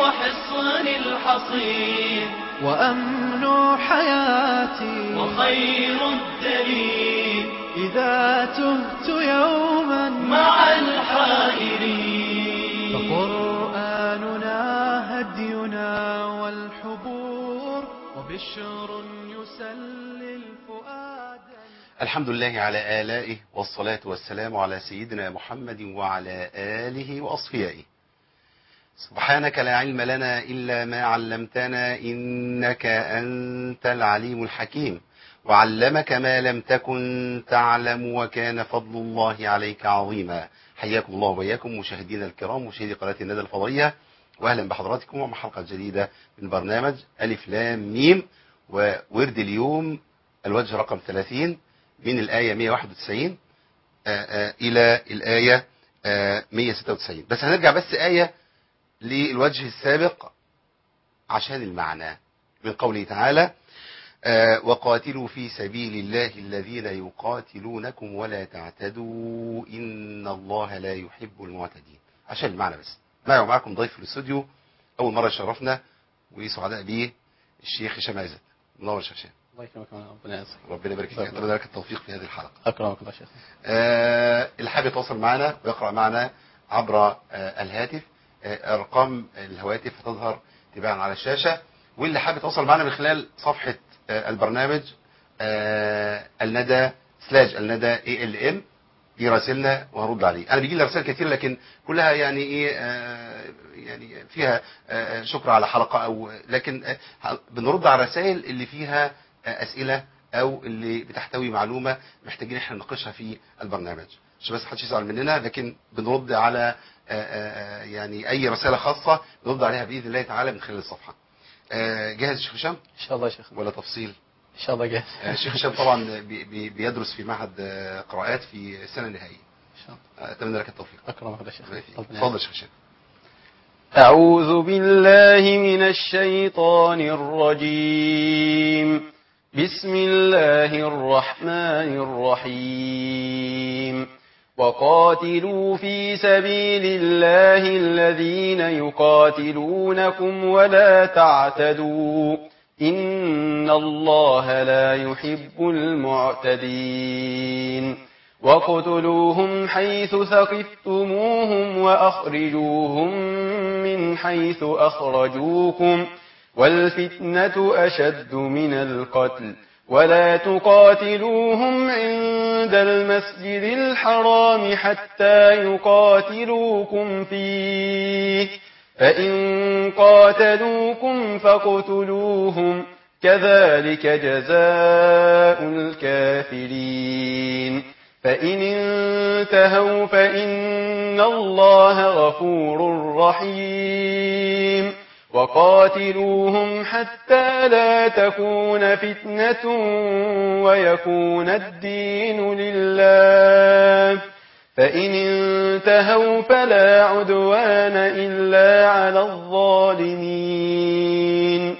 حصن الحصين وأمن حياتي وخير الدليل إذا تهت يوما مع الحائرين فقرآننا هدينا والحبور وبشر يسلي الفؤاد الحمد لله على آلائه والصلاة والسلام على سيدنا محمد وعلى آله وأصفيائه سبحانك لا علم لنا إلا ما علمتنا إنك أنت العليم الحكيم وعلمك ما لم تكن تعلم وكان فضل الله عليك عظيما حياكم الله وبياكم مشاهدينا الكرام مشاهدي قناة الندى الفضائية وأهلا بحضراتكم ومع حلقة جديدة من برنامج ألف لام ميم وورد اليوم الوجه رقم 30 من الآية 191 آآ آآ إلى الآية آآ 196 بس هنرجع بس آية للوجه السابق عشان المعنى من قوله تعالى آه، وقاتلوا في سبيل الله الذين يقاتلونكم ولا تعتدوا إن الله لا يحب المعتدين عشان المعنى بس معي ومعكم ضيف في الاستوديو أول مرة شرفنا وسعداء بيه الشيخ هشام عزت منور يا هشام الله يكرمك ربنا يعزك ربنا يبارك فيك اتمنى لك التوفيق في هذه الحلقة اكرمك الله شيخ آه، اللي حابب يتواصل معنا ويقرأ معنا عبر آه، الهاتف آه، أرقام الهواتف هتظهر تباعا على الشاشة واللي حابب يتواصل معنا من خلال صفحة آه، البرنامج آه، الندى سلاج الندى اي ال ام يراسلنا وهرد عليه انا بيجي لي رسائل كتير لكن كلها يعني ايه آه، يعني فيها آه، شكر على حلقه او لكن آه، بنرد على الرسائل اللي فيها آه، اسئله او اللي بتحتوي معلومه محتاجين احنا نناقشها في البرنامج عشان بس محدش يزعل مننا لكن بنرد على آه، آه، يعني اي رساله خاصه بنرد عليها باذن الله تعالى من خلال الصفحه آه، جاهز يا شيخ هشام ان شاء الله يا شيخ ولا تفصيل ان شاء الله جاهز آه، الشيخ هشام طبعا بي- بي- بيدرس في معهد آه، قراءات في السنه النهائيه ان شاء الله آه، اتمنى لك التوفيق اكرمك الله شيخ الله يفيك. ربنا اتفضل يا يعزك. شيخ هشام أعوذ بالله من الشيطان الرجيم بسم الله الرحمن الرحيم وقاتلوا في سبيل الله الذين يقاتلونكم ولا تعتدوا إن الله لا يحب المعتدين وقتلوهم حيث ثقفتموهم وأخرجوهم من حيث أخرجوكم والفتنة أشد من القتل ولا تقاتلوهم عند المسجد الحرام حتى يقاتلوكم فيه فإن قاتلوكم فاقتلوهم كذلك جزاء الكافرين فإن انتهوا فإن الله غفور رحيم وقاتلوهم حتى لا تكون فتنة ويكون الدين لله فإن انتهوا فلا عدوان إلا على الظالمين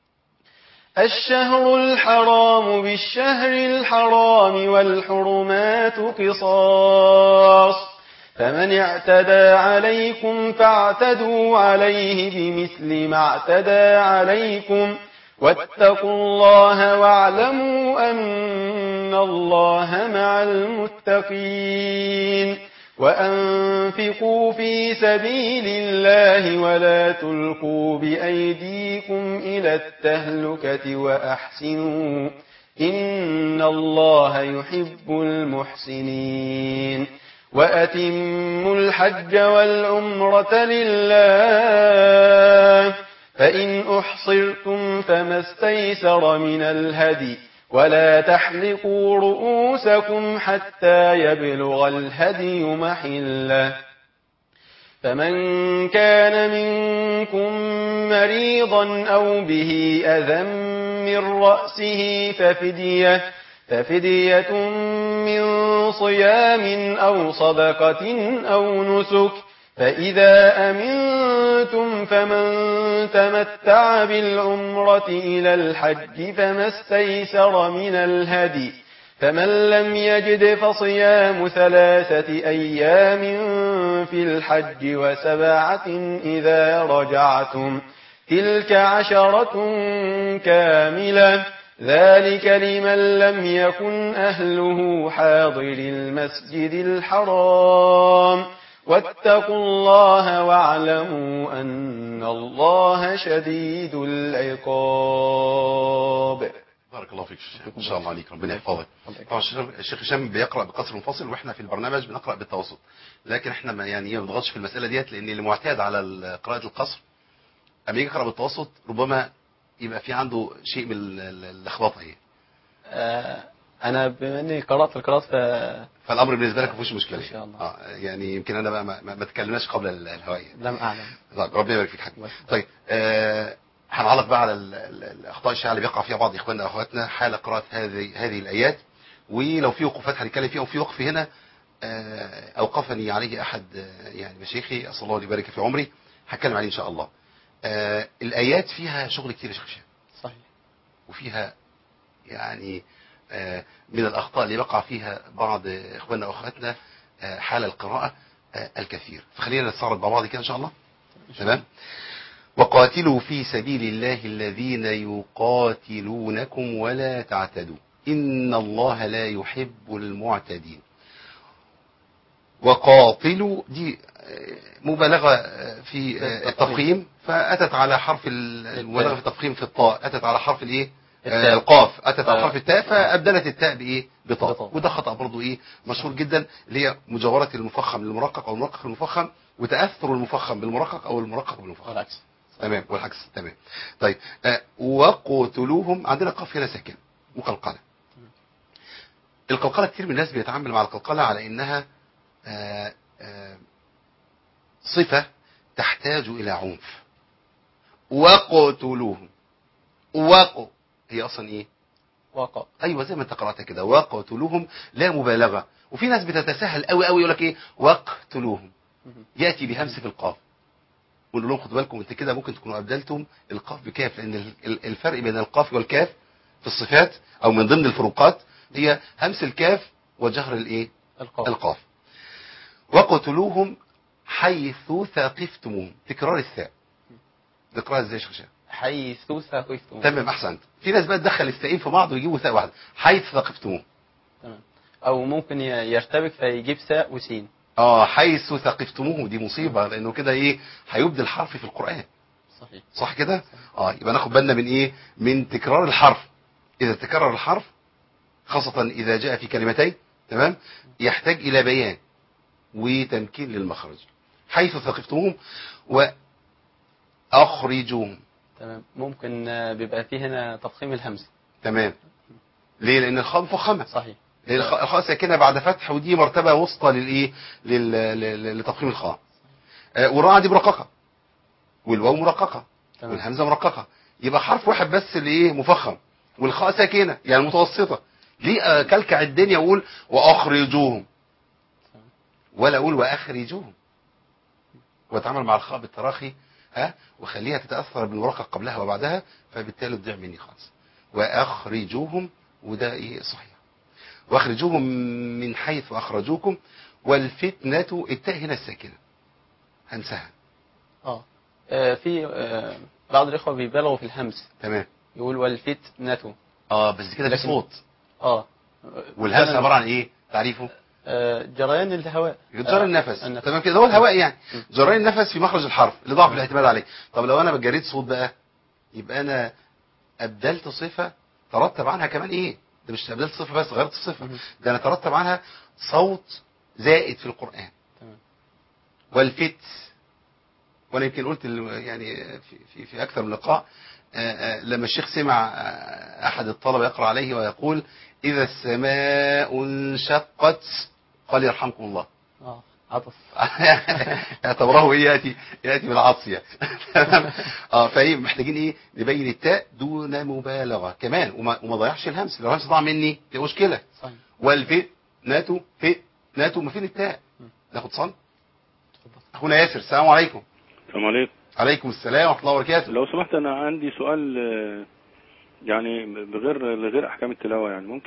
الشهر الحرام بالشهر الحرام والحرمات قصاص فمن اعتدى عليكم فاعتدوا عليه بمثل ما اعتدى عليكم واتقوا الله واعلموا أن الله مع المتقين وأنفقوا في سبيل الله ولا تلقوا بأيديكم إلى التهلكة وأحسنوا إن الله يحب المحسنين وأتموا الحج والعمرة لله فإن أحصرتم فما استيسر من الهدي ولا تحلقوا رؤوسكم حتى يبلغ الهدي محله فمن كان منكم مريضا أو به أذى من رأسه ففدية ففدية من صيام أو صدقة أو نسك فإذا أمنتم فمن تمتع بالعمرة إلى الحج فما استيسر من الهدي فمن لم يجد فصيام ثلاثة أيام في الحج وسبعة إذا رجعتم تلك عشرة كاملة ذلك لمن لم يكن أهله حاضر المسجد الحرام واتقوا الله واعلموا أن الله شديد العقاب بارك الله فيك شيخ ان شاء الله عليك ربنا يحفظك طبعا الشيخ- الشيخ هشام بيقرا بقصر منفصل واحنا في البرنامج بنقرا بالتوسط لكن احنا ما يعني إيه ما بنضغطش في المساله ديت لان اللي معتاد على ال- قراءه القصر اما يجي يقرا بالتوسط ربما يبقى في عنده شيء من ال- ال- اللخبطه هي آه، أنا بما أني قرأت القراءات ف فالامر بالنسبه لك ما فيهوش مشكله إن شاء الله. اه يعني يمكن انا بقى ما, ما, ما تكلمناش قبل ال- الهواء يعني. لم أعلم طيب ربنا يبارك فيك حاج الله يحفظك. طيب آه هنعلق بقى على ال- ال- الاخطاء الشائعه اللي بيقع فيها بعض اخواننا واخواتنا حال قراءه هذه هذه الايات ولو في وقوفات هنتكلم فيها وفي وقف هنا آه اوقفني عليه احد آه يعني مشايخي اسال الله ان يبارك في عمري هتكلم عليه ان شاء الله آه الايات فيها شغل كتير يا شيخ هشام صحيح وفيها يعني آه، من الأخطاء اللي وقع فيها بعض إخواننا وأخواتنا آه، حال القراءة آه، الكثير فخلينا نستعرض مع بعض كده إن شاء الله تمام وقاتلوا في سبيل الله الذين يقاتلونكم ولا تعتدوا إن الله لا يحب المعتدين وقاتلوا دي آه، مبالغة آه، في آه، التفخيم فأتت على حرف ال- المبالغة في التفخيم في الطاء أتت على حرف الإيه آه، التاء. القاف أتت على آه. حرف التاء فأبدلت التاء بإيه بطاء بطاء. وده خطأ برضو إيه مشهور جدا اللي هي مجاورة المفخم للمرقق أو المرقق للمفخم وتأثر المفخم بالمرقق أو المرقق بالمفخم والعكس تمام والعكس تمام طيب آه وقتلوهم عندنا قاف هنا ساكن مقلقله القلقله كتير من الناس بيتعامل مع القلقله على انها آه آه صفه تحتاج الى عنف وقتلوهم وق هي اصلا ايه واقع ايوه زي ما انت قرات كده وقتلوهم لا مبالغه وفي ناس بتتساهل قوي قوي يقول لك ايه وقتلوهم ياتي بهمس في القاف ونقول لهم خدوا بالكم انت كده ممكن تكونوا ابدلتم القاف بكاف لان ال- ال- الفرق بين القاف والكاف في الصفات او من ضمن الفروقات هي همس الكاف وجهر الايه القاف القاف وقتلوهم حيث ثقفتموهم تكرار الثاء تقراها ازاي يا شيخ هشام؟ حيث ثقفتم تمام احسنت في ناس بقى تدخل الثائين في بعض ويجيبوا ثاء واحده حيث ثقفتموهم تمام أو ممكن ي- يرتبك فيجيب ساء وسين اه حيث ثقفتموه دي مصيبه لانه كده ايه هيبدل حرف في القران صحيح صح كده اه يبقى ناخد بالنا من ايه من تكرار الحرف اذا تكرر الحرف خاصة اذا جاء في كلمتين تمام يحتاج الى بيان وتمكين للمخرج حيث ثقفتموهم واخرجوهم تمام ممكن آه، بيبقى فيه هنا تفخيم الهمزة تمام ليه لان الخاء مفخمه صحيح لان الخاء الخاء ساكنه بعد فتح ودي مرتبه وسطى للايه لل- لل- لتفخيم الخاء آه، والراء دي مرققه والواو مرققه تمام والهمزه مرققه يبقى حرف واحد بس اللي ايه مفخم والخاء ساكنه يعني متوسطه ليه اكلكع الدنيا واقول واخرجوهم ولا اقول واخرجوهم واتعامل مع الخاء بالتراخي ها وخليها تتاثر بالمرقق قبلها وبعدها فبالتالي تضيع مني خالص واخرجوهم وده ايه صحيح واخرجوهم من حيث اخرجوكم والفتنه التاء هنا الساكنه هنساها اه آه، في آه، بعض الإخوة بيبالغوا في الهمس تمام يقول والفتنة اه بس كده في لكن- صوت اه والهمس أنا- عباره عن ايه تعريفه آه، جريان الهواء جرى آه، النفس النفس. تمام كده هو الهواء يعني م. جرى النفس في مخرج الحرف لضعف الاعتماد عليه طب لو انا جريت صوت بقى يبقى انا ابدلت صفه ترتب عنها كمان ايه ده مش ابدلت صفه بس غيرت صفه مهم. ده انا ترتب عنها صوت زائد في القران تمام. والفت وانا يمكن قلت ال- يعني في في, في اكثر من لقاء آه، آه، لما الشيخ سمع آه، احد الطلبه يقرا عليه ويقول اذا السماء انشقت قال يرحمكم الله اه عطف اعتبره ايه ياتي ياتي بالعطس يعني تمام اه فايه محتاجين ايه نبين التاء دون مبالغه كمان وما, وما ضيعش الهمس لو الهمس ضاع مني دي مشكله صحيح والفتنة فتنة ما فين التاء م. ناخد صن اتفضل. اخونا ياسر السلام عليكم السلام عليكم عليكم السلام ورحمه الله وبركاته لو سمحت انا عندي سؤال آه، يعني بغير غير احكام التلاوه يعني ممكن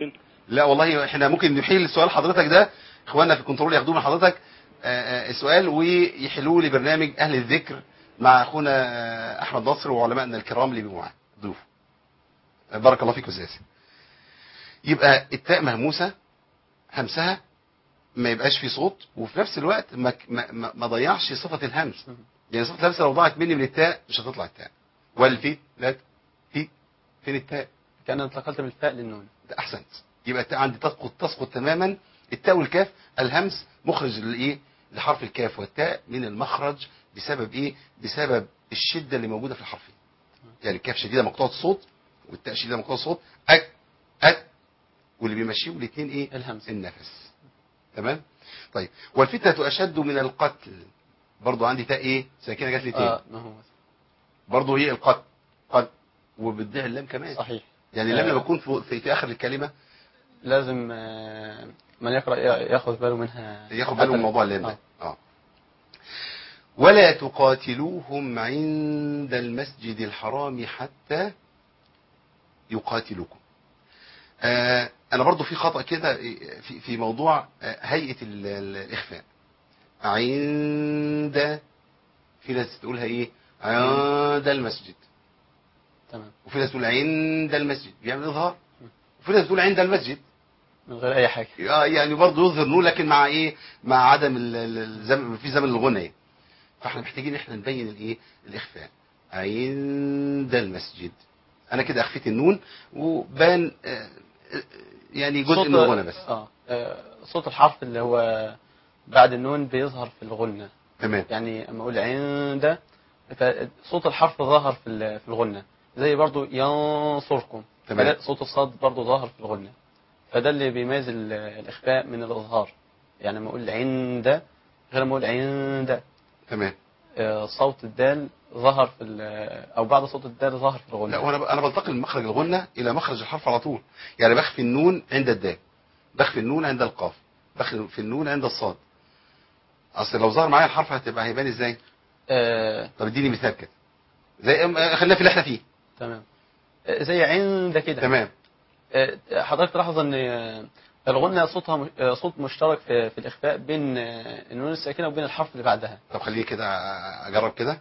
لا والله احنا ممكن نحيل سؤال حضرتك ده اخواننا في الكنترول ياخدوه من حضرتك آه، آه، السؤال ويحلوه لبرنامج اهل الذكر مع اخونا آه، احمد نصر وعلمائنا الكرام اللي بيبقوا معاه ضيوف آه، بارك الله فيك استاذ يبقى التاء مهموسه همسها ما يبقاش في صوت وفي نفس الوقت ما ما, ما- ما ضيعش صفه الهمس يعني صفه الهمس لو ضاعت مني من التاء مش هتطلع التاء والفي لا في فين التاء كان انتقلت من الفاء للنون ده احسنت يبقى التاء عندي تسقط تسقط تماما التاء والكاف الهمس مخرج لايه لحرف الكاف والتاء من المخرج بسبب ايه بسبب الشده اللي موجوده في الحرفين يعني الكاف شديده مقطوعه الصوت والتاء شديده مقطوعه الصوت اك اك واللي بيمشيهم الاثنين ايه الهمس النفس تمام طيب والفتنه اشد من القتل برضو عندي تاء ايه ساكنه جت لي تاني اه ما هو برضو هي القتل قتل وبتضيع اللام كمان صحيح يعني اللام آه. لما تكون في, في, في اخر الكلمه لازم آه، من يقرأ ياخذ باله منها ياخد باله من حتى- موضوع اللام آه. ده اه ولا تقاتلوهم عند المسجد الحرام حتى يقاتلوكم آه انا برضو في خطأ كده في في موضوع آه، هيئة ال- ال- الاخفاء عند في ناس تقولها ايه عند المسجد تمام وفي ناس تقول عند المسجد بيعمل اظهار وفي ناس تقول عند المسجد من غير اي حاجه اه يعني برضه يظهر نور لكن مع ايه مع عدم ال- ال- الزمن في زمن الغنى يعني. فاحنا محتاجين احنا نبين الايه الاخفاء عند المسجد انا كده اخفيت النون وبان آه، آه، يعني جزء صوت- من الغنى بس اه آه، صوت الحرف اللي هو بعد النون بيظهر في الغنة تمام يعني اما اقول عند فصوت الحرف ظهر في ال- في الغنة زي برضو ينصركم تمام. فده صوت الصاد برضو ظهر في الغنة فده اللي بيميز ال- الإخفاء من الإظهار يعني لما أقول عند غير لما أقول عند تمام آه، صوت الدال ظهر في ال- أو بعد صوت الدال ظهر في لا الغنة وانا انا بنتقل من مخرج الغنى الى مخرج الحرف على طول يعني بخفي النون عند الدال بخفي النون عند القاف بخفي النون عند الصاد اصل لو ظهر معايا الحرف هتبقى هيبان ازاي آه، طب اديني مثال كده زي آه، خلينا في اللي احنا فيه تمام آه، زي عند كده تمام آه، حضرتك تلاحظ ان آه، الغنة صوتها مش- آه، صوت مشترك في في الإخفاء بين آه، النون الساكنة وبين الحرف اللي بعدها طب خليني كده اجرب كده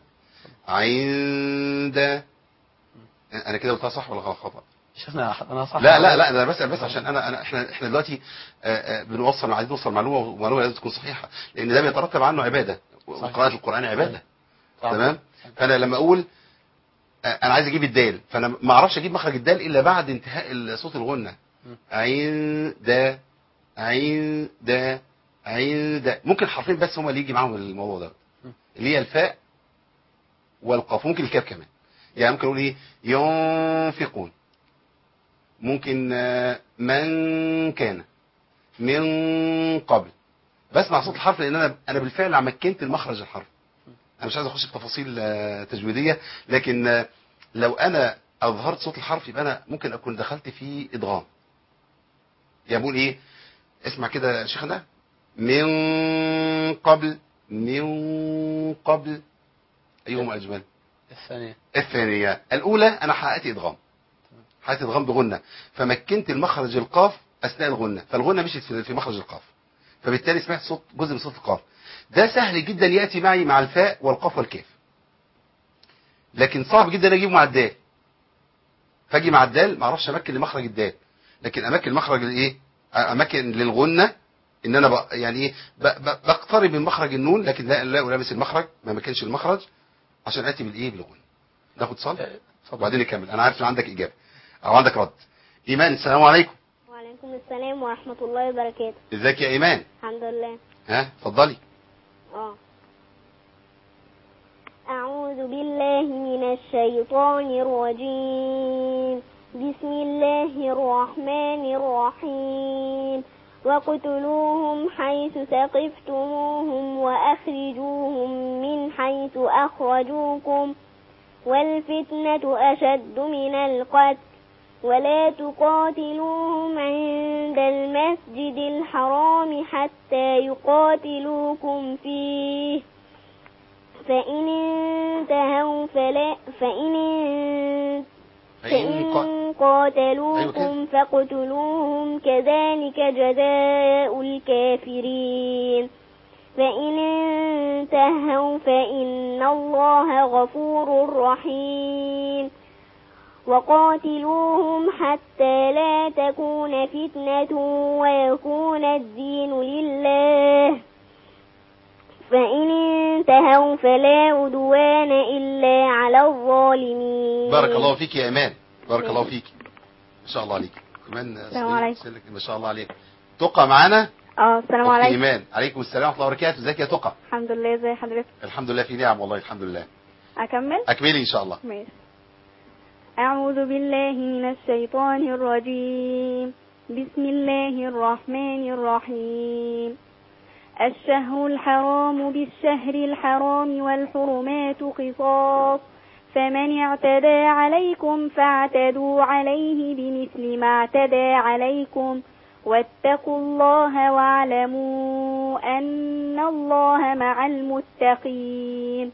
عند انا كده قلتها صح ولا غلط خطا شفنا انا صح لا لا لا انا بسال بس عشان انا انا احنا احنا دلوقتي آه، آه، بنوصل عايزين نوصل معلومه ومعلومه لازم تكون صحيحه لان ده بيترتب عنه عباده وقراءه القران عباده صح. تمام فانا لما اقول آه، انا عايز اجيب الدال فانا ما اعرفش اجيب مخرج الدال الا بعد انتهاء صوت الغنه م. عين ده عين ده عين ده ممكن حرفين بس هما اللي يجي معاهم الموضوع ده م. اللي هي الفاء والقاف ممكن الكاف كمان يعني ممكن اقول ايه ينفقون ممكن آه، من كان من قبل بسمع صوت الحرف لان انا انا بالفعل مكنت المخرج الحرف انا مش عايز اخش في تفاصيل آه، تجويديه لكن آه، لو انا اظهرت صوت الحرف يبقى انا ممكن اكون دخلت في ادغام يعني بقول ايه اسمع كده يا شيخنا من قبل من قبل ايهما اجمل الثانية الثانية الأولى أنا حققت إدغام حققت إدغام بغنة فمكنت المخرج القاف أثناء الغنة فالغنة مشيت في في مخرج القاف فبالتالي سمعت صوت جزء من صوت القاف ده سهل جدا يأتي معي مع الفاء والقاف والكاف لكن صعب جدا أجيبه مع الدال فاجي مع الدال ما اعرفش امكن لمخرج الدال لكن امكن مخرج الايه امكن للغنه ان انا ب... يعني ايه ب... ب... بقترب من مخرج النون لكن لا لا ألامس المخرج ما مكنش المخرج عشان اتي بالايه بالغنه ناخد صل آه، اتفضل. وبعدين نكمل انا عارف ان عندك اجابه او عندك رد ايمان السلام عليكم وعليكم السلام ورحمة الله وبركاته ازيك يا ايمان الحمد لله ها اتفضلي اه أعوذ بالله من الشيطان الرجيم بسم الله الرحمن الرحيم وقتلوهم حيث ثقفتموهم وأخرجوهم من حيث أخرجوكم والفتنة أشد من القتل ولا تقاتلوهم عند المسجد الحرام حتى يقاتلوكم فيه فإن انتهوا فلا فإن فإن قا- فإن قاتلوكم فاقتلوهم كذلك جزاء الكافرين فإن انتهوا فإن الله غفور رحيم وقاتلوهم حتى لا تكون فتنة ويكون الدين لله فإن انتهوا فلا عدوان إلا على الظالمين بارك الله فيك يا ايمان بارك الله فيك ما شاء الله عليك ايمان السلام صغير، عليكم. سلك- ما شاء الله عليك تقى معانا اه السلام أختي عليكم ايمان عليكم السلام ورحمه الله وبركاته ازيك يا تقى الحمد لله ازي حضرتك الحمد لله في نعم والله الحمد لله اكمل اكملي ان شاء الله ماشي أعوذ بالله من الشيطان الرجيم بسم الله الرحمن الرحيم الشهر الحرام بالشهر الحرام والحرمات قصاص فمن اعتدى عليكم فاعتدوا عليه بمثل ما اعتدى عليكم واتقوا الله واعلموا أن الله مع المتقين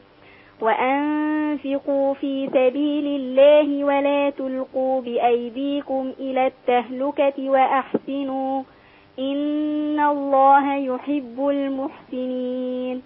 وأنفقوا في سبيل الله ولا تلقوا بأيديكم إلى التهلكة وأحسنوا إن الله يحب المحسنين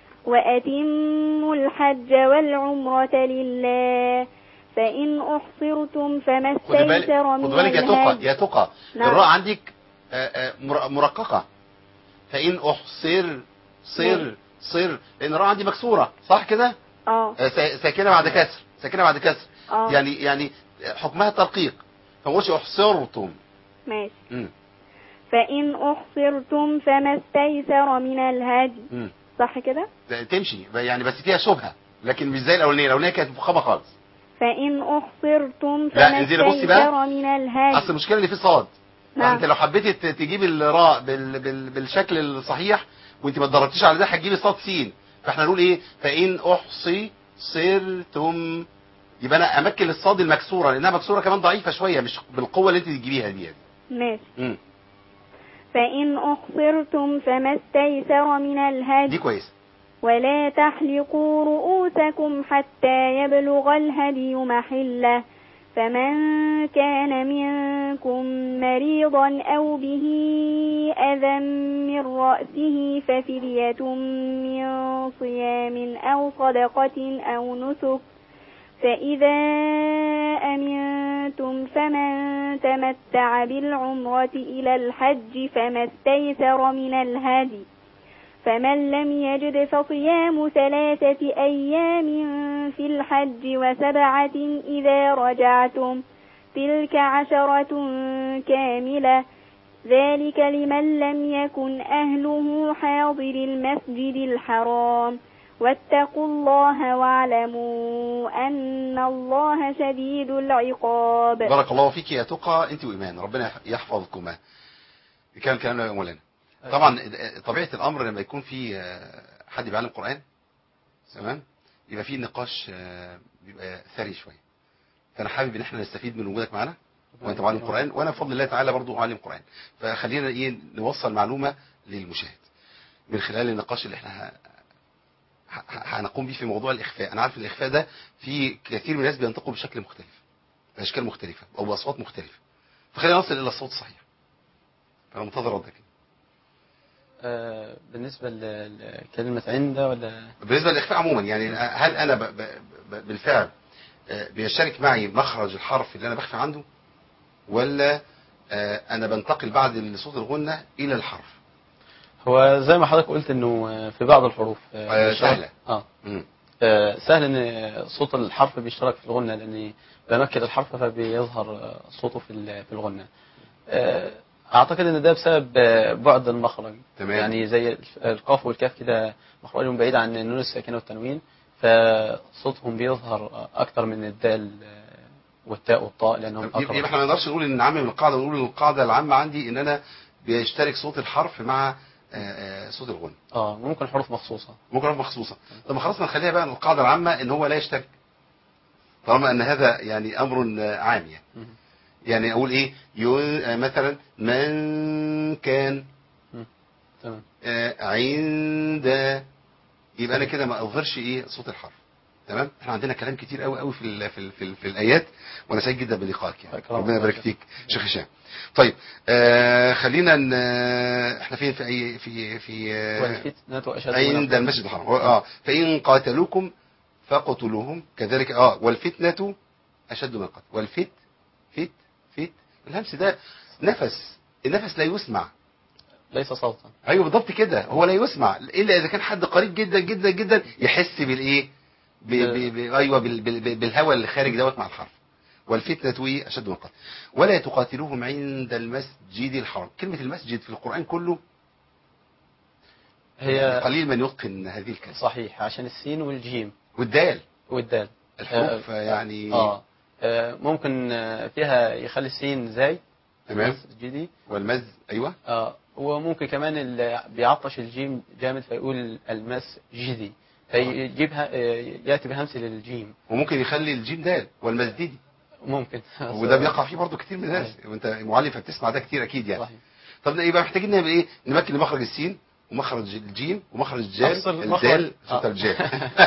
وأتموا الحج والعمرة لله فإن أحصرتم فما خد بالك استيسر خد من بالك يا تقى الهدي يا تقى نعم. الراء عندك آه، آه، مر- مرققه فان احصر صر نعم. صر لان الراء عندي مكسوره صح كده اه آه، سا- ساكنه بعد كسر ساكنه بعد كسر اه يعني يعني حكمها الترقيق فما قلتش احصرتم ماشي مم. فإن أحصرتم فما استيسر من الهدي مم. صح كده ده تمشي يعني بس فيها شبهه لكن مش زي الاولانيه الاولانيه كانت مفخمه خالص فإن أحصرتم لا، فما انزلي بصي بقى. استيسر من الهدي اصل المشكله اللي في صاد نعم. انت لو حبيتي ت- تجيب الراء بال... بال... بالشكل الصحيح وانت ما اتدربتيش على ده هتجيبي صاد سين فاحنا نقول ايه فان احصي صرتم يبقى انا امكن الصاد المكسوره لانها مكسوره كمان ضعيفه شويه مش بالقوه اللي انت تجيبيها دي يعني. ماشي مم. فإن أحصرتم فما استيسر من دي الهدي كويسه ولا تحلقوا رؤوسكم حتى يبلغ الهدي محله فمن كان منكم مريضا أو به أذى من رأسه ففدية من صيام أو صدقة أو نسك فإذا أمنتم فمن تمتع بالعمرة إلى الحج فما استيسر من الهدي فمن لم يجد فصيام ثلاثة أيام في الحج وسبعة إذا رجعتم تلك عشرة كاملة ذلك لمن لم يكن أهله حاضر المسجد الحرام واتقوا الله واعلموا أن الله شديد العقاب بارك الله فيك يا تقى انت وايمان ربنا يح- يحفظكما كان كلام يا مولانا طبعا طبيعه الامر لما يكون في آه، حد بيعلم قران تمام يبقى في نقاش آه، بيبقى ثري شويه فانا حابب ان احنا نستفيد من وجودك معانا وانت معلم قران وانا بفضل الله تعالى برضو معلم قران فخلينا ايه نوصل معلومه للمشاهد من خلال النقاش اللي احنا ه- ه- هنقوم بيه في موضوع الاخفاء انا عارف الاخفاء ده في كثير من الناس بينطقوا بشكل مختلف باشكال مختلفه او باصوات مختلفه فخلينا نصل الى الصوت الصحيح فانا منتظر ردك آه، بالنسبة ل- لكلمة عند ولا بالنسبه للاخفاء عموما يعني هل انا ب ب ب بالفعل آه، بيشترك معي مخرج الحرف اللي انا بخفي عنده ولا آه، انا بنتقل بعد صوت الغنه الى الحرف هو زي ما حضرتك قلت انه آه، في بعض الحروف آه، آه، بيشترك- سهلة. اه مم. آه، سهل ان صوت الحرف بيشترك في الغنة لان بمكن الحرف فبيظهر آه، صوته في ال- في الغنة آه، اعتقد ان ده بسبب آه، بعد المخرج تمام. يعني زي الف- القاف والكاف كده مخرجهم بعيد عن النون الساكنة والتنوين فصوتهم بيظهر آه، اكتر من الدال آه، والتاء والطاء لانهم يبقى يبقى اقرب احنا ما نقدرش نقول ان نعمم القاعده ونقول ان القاعده العامه عندي ان انا بيشترك صوت الحرف مع آه، آه، صوت الغنه اه ممكن حروف مخصوصة ممكن أعرف مخصوصا طب ما خلاص ما نخليها بقى القاعده العامه ان هو لا يشترك طالما ان هذا يعني امر آه، عام يعني مم. يعني اقول ايه يو آه، مثلا من كان تمام آه، عند يبقى انا كده ما اظهرش ايه صوت الحرف تمام احنا عندنا كلام كتير قوي قوي في ال في ال في, ال في الايات وانا سعيد جدا بلقائك يعني أكرمك ربنا يبارك الله. فيك شيخ هشام طيب آه خلينا ن... احنا فين في اي في في آه والفتنة أشد عند من المسجد الحرام اه فان قاتلوكم فاقتلوهم كذلك اه والفتنه اشد من القتل والفت فت فت الهمس ده نفس النفس لا يسمع ليس صوتا ايوه بالضبط كده هو لا يسمع الا اذا كان حد قريب جدا جدا جدا يحس بالايه ب... ب... ب... ايوه بال... بال... بالهواء اللي خارج دوت مع الحرف والفتنة ايه اشد من القتل ولا تقاتلوهم عند المسجد الحرام كلمة المسجد في القرآن كله هي قليل من يتقن هذه الكلمة صحيح عشان السين والجيم والدال والدال الحروف آه، يعني اه آه، ممكن آه، فيها يخلي السين زي تمام جدي والمز ايوه اه وممكن كمان اللي بيعطش الجيم جامد فيقول المس جدي فيجيبها آه، ياتي بهمس للجيم وممكن يخلي الجيم دال والمزددي ممكن وده بيقع فيه برضه كتير من الناس وانت معلم فبتسمع ده كتير اكيد يعني صحيح طب يبقى محتاجين نعمل ايه نمكن مخرج السين ومخرج الجيم ومخرج الجال أفصل مخرج. الدال صوت آه. الجال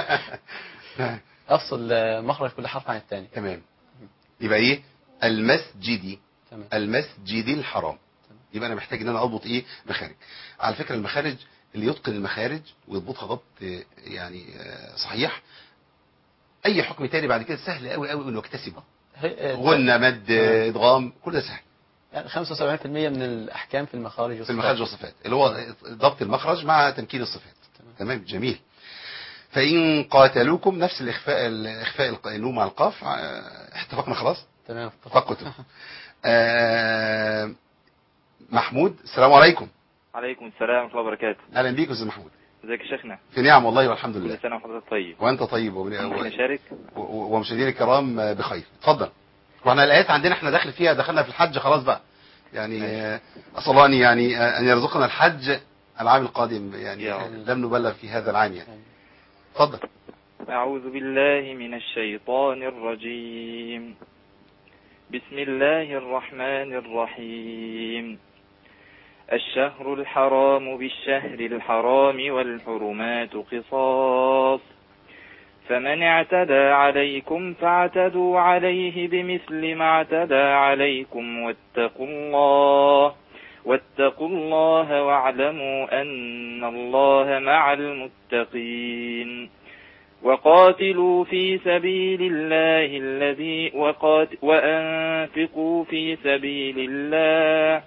افصل آه، مخرج كل حرف عن الثاني تمام يبقى ايه المسجدي تمام المسجد الحرام يبقى انا محتاج ان انا اضبط ايه مخارج على فكره المخارج اللي يتقن المخارج ويضبطها ضبط آه، يعني آه، صحيح اي حكم تاني بعد كده سهل قوي قوي انه يكتسبه هي- آه، غنى مد آه، آه. ادغام كل ده سهل يعني 75% من الاحكام في المخارج في والصفات. المخارج والصفات اللي هو ضبط المخرج مع تمكين الصفات تمام جميل فإن قاتلوكم نفس الإخفاء الإخفاء الق- النون مع القاف آه، اتفقنا خلاص تمام فقتوا آه، محمود السلام عليكم عليكم السلام ورحمة الله وبركاته أهلا بيك يا أستاذ محمود ازيك يا شيخنا في نعم والله والحمد كل لله سنة وحضرتك طيب وأنت طيب ومن- ممكن أشارك و- و- ومشاهدينا الكرام آه، بخير اتفضل واحنا الآيات عندنا احنا داخل فيها دخلنا في الحج خلاص بقى يعني آه، أسأل الله أن يعني آه، أن يرزقنا الحج العام القادم يعني يا رب. لم نبلغ في هذا العام يعني اتفضل أعوذ بالله من الشيطان الرجيم بسم الله الرحمن الرحيم الشهر الحرام بالشهر الحرام والحرمات قصاص فمن اعتدى عليكم فاعتدوا عليه بمثل ما اعتدى عليكم واتقوا الله واتقوا الله واعلموا أن الله مع المتقين وقاتلوا في سبيل الله الذي وقات وأنفقوا في سبيل الله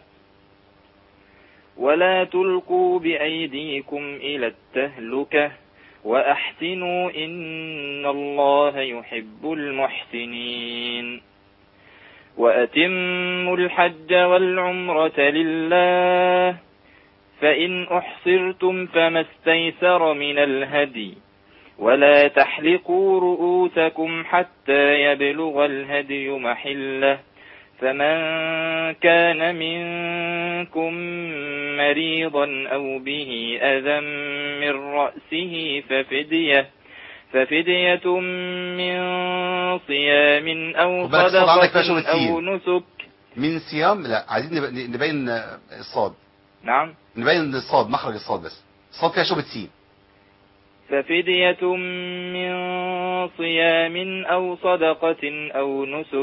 ولا تلقوا بأيديكم إلى التهلكة وأحسنوا إن الله يحب المحسنين وأتموا الحج والعمرة لله فإن أحصرتم فما استيسر من الهدي ولا تحلقوا رؤوسكم حتى يبلغ الهدي محله فمن كان منكم مريضا أو به أذى من رأسه ففدية ففدية من صيام أو خد بالك الصوت عندك فيها شغل صدقة أو كتير. نسك من صيام لا عايزين نب- نبين آه، الصاد نعم نبين الصاد مخرج الصاد بس الصاد فيها شبهة سين ففدية من صيام أو صدقة أو نسك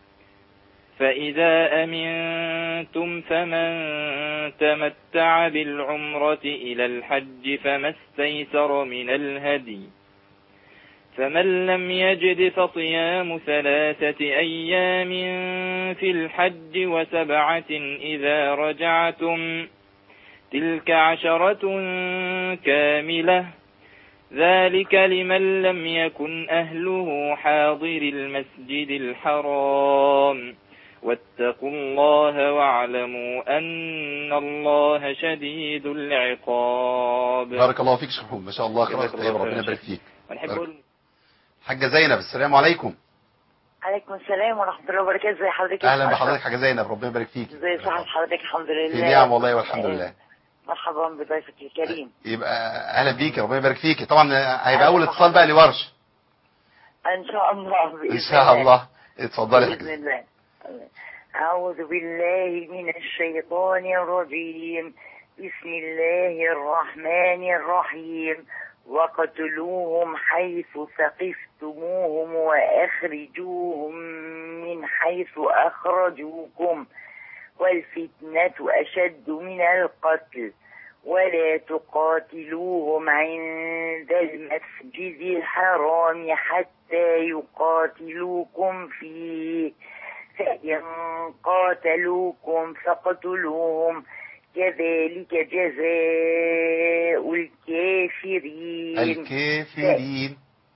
فإذا أمنتم فمن تمتع بالعمرة إلى الحج فما استيسر من الهدي فمن لم يجد فصيام ثلاثة أيام في الحج وسبعة إذا رجعتم تلك عشرة كاملة ذلك لمن لم يكن أهله حاضر المسجد الحرام واتقوا الله واعلموا أن الله شديد العقاب بارك الله فيك شيخ محمود ما شاء الله جزاك خلاص الله طيب خير ربنا يا يبارك شيخ. فيك ونحب بارك. نقول حاجة زينب السلام عليكم عليكم السلام ورحمة الله وبركاته ازي حضرتك اهلا بحضرتك حاجة زينب ربنا يبارك فيك ازي صحة حضرتك الحمد لله في نعم والله والحمد لله مرحبا بضيفك الكريم يبقى اهلا بيك ربنا يبارك فيك طبعا هيبقى اول اتصال بقى لورش ان شاء الله بإذن ان شاء الله اتفضلي يا بإذن حاجة الله أعوذ بالله من الشيطان الرجيم بسم الله الرحمن الرحيم وقتلوهم حيث ثقفتموهم وأخرجوهم من حيث أخرجوكم والفتنة أشد من القتل ولا تقاتلوهم عند المسجد الحرام حتى يقاتلوكم فيه فإن قاتلوكم فاقتلوهم كذلك جزاء الكافرين الكافرين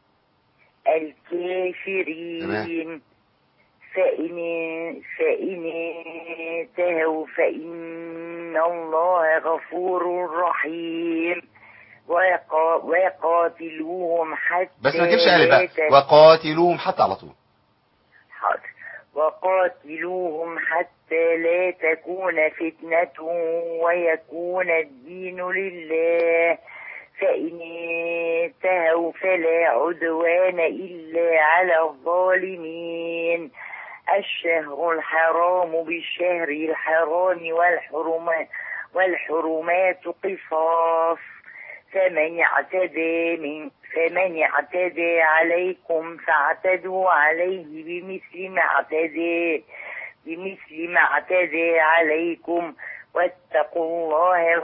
الكافرين فإن فإن انتهوا فإن الله غفور رحيم ويقا- ويقاتلوهم حتى بس ما تجيبش ألف لا بقى تك- وقاتلوهم حتى على طول حاضر وقاتلوهم حتى لا تكون فتنة ويكون الدين لله فإن انتهوا فلا عدوان إلا على الظالمين الشهر الحرام بالشهر الحرام والحرمات والحرمات قصاص فمن اعتدى من فمن اعتدى عليكم فاعتدوا عليه بمثل ما اعتدى بمثل ما اعتدى عليكم واتقوا الله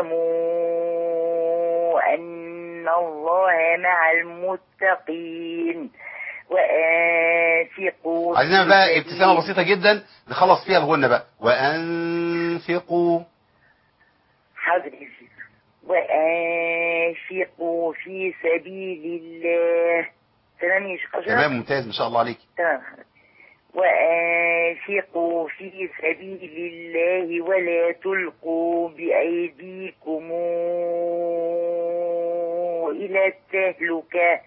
واعلموا أن الله مع المتقين وأنفقوا عايزين في بقى سبيل- ابتسامة بسيطة جدا نخلص فيها الغنة بقى وأنفقوا حاضر يا سيدي. وأنفقوا في سبيل الله تمام يا شيخ أشرف؟ تمام ممتاز ما شاء الله عليك تمام وأنفقوا في سبيل الله ولا تلقوا بأيديكم إلى التهلكة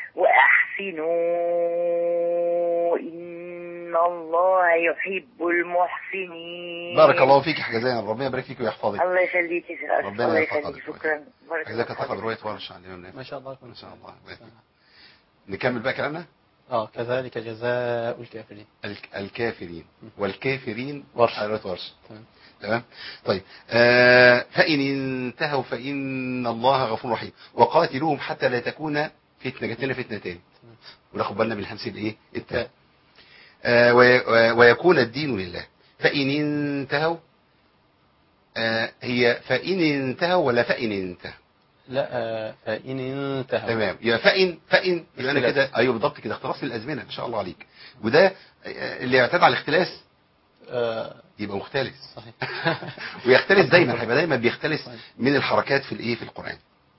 وأحسنوا إن الله يحب المحسنين بارك الله فيك حجزان ربنا يبارك فيك ويحفظك الله يخليك يا شيخ أشرف. ربنا الله يحفظك. يخليك شكرا بارك حجزاك الله تاخد فيك. رواية ورش عن الإمام نافع. ما شاء الله ما شاء الله يبارك فيك. نكمل بقى كلامنا اه كذلك جزاء الكافرين الك- الكافرين والكافرين ورش. رواية ورش تمام. تمام طيب آه فإن انتهوا فإن الله غفور رحيم وقاتلوهم حتى لا تكون فتنة جات لنا فتنة تاني وناخد بالنا من الهمس الايه التاء آه وي- وي- ويكون الدين لله فإن انتهوا آه هي فإن انتهوا ولا فإن انتهوا لا آه، فإن انتهوا تمام يبقى فإن فإن يبقى انا اختلاس. كده ايوه بالضبط كده اختلاس في الازمنه ما شاء الله عليك وده آه، اللي يعتاد على الاختلاس آه، يبقى مختلس صحيح ويختلس دايما هيبقى دايما بيختلس من الحركات في الايه في القران